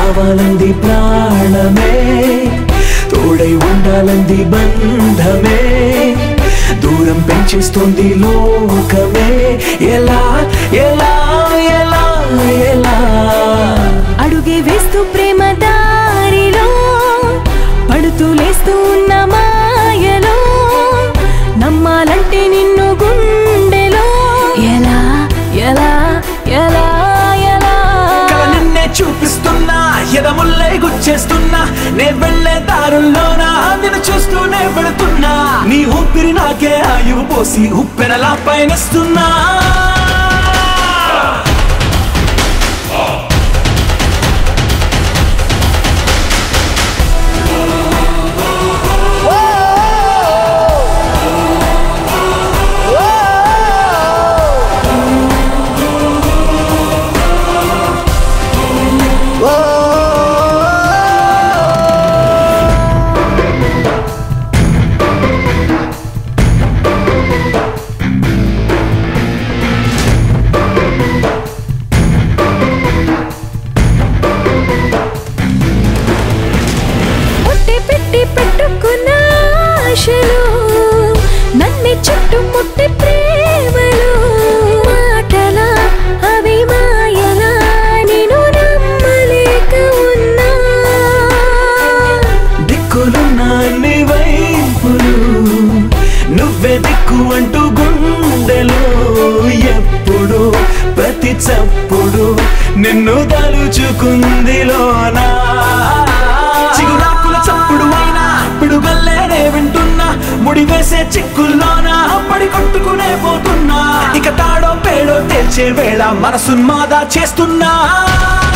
కావాలంది ప్రాణమే తోడై ఉండాలంది బంధమే దూరం పెంచేస్తుంది లోకమే ఎలా ఎలా ఎలా ఎలా అడుగే వేస్తూ ప్రేమ దారిలో పడుతూ లేస్తూ ఉన్న మాయలో నమ్మాలంటే నిన్ను గుండెలో ఎలా ఎలా ఎలా ఎలా కల నిన్నే చూపిస్తున్నా ఎదముల్లై గుచ్చేస్తున్నా నే వెళ్ళే దారుల్లోనా నిన్ను చూస్తూనే వెళుతున్నా నీ ఊపిరి నాకే ఆయువు పోసి ఉప్పెనలా పయనిస్తున్నా ముట్టి పెట్టి పెట్టుకున్న ఆశలు నన్ను చుట్టుముట్టి ప్రేమలు మాటల అవి మాయలా నేను నమ్మలేక ఉన్నా దిక్కులున్న అన్ని వైపులు నువ్వే దిక్కు అంటూ గుండెలో ఎప్పుడు ప్రతి చప్పుడు నిన్ను తలుచుకుందిలోనా చిగురాకుల చప్పుడు అయినా పిడుగల్లేనే వింటున్నా ముడి వేసే చిక్కుల్లోనా పడి కొట్టుకునే పోతున్నా ఇక తాడో పేడో తేల్చే వేళ మనసున్మాదా చేస్తున్నా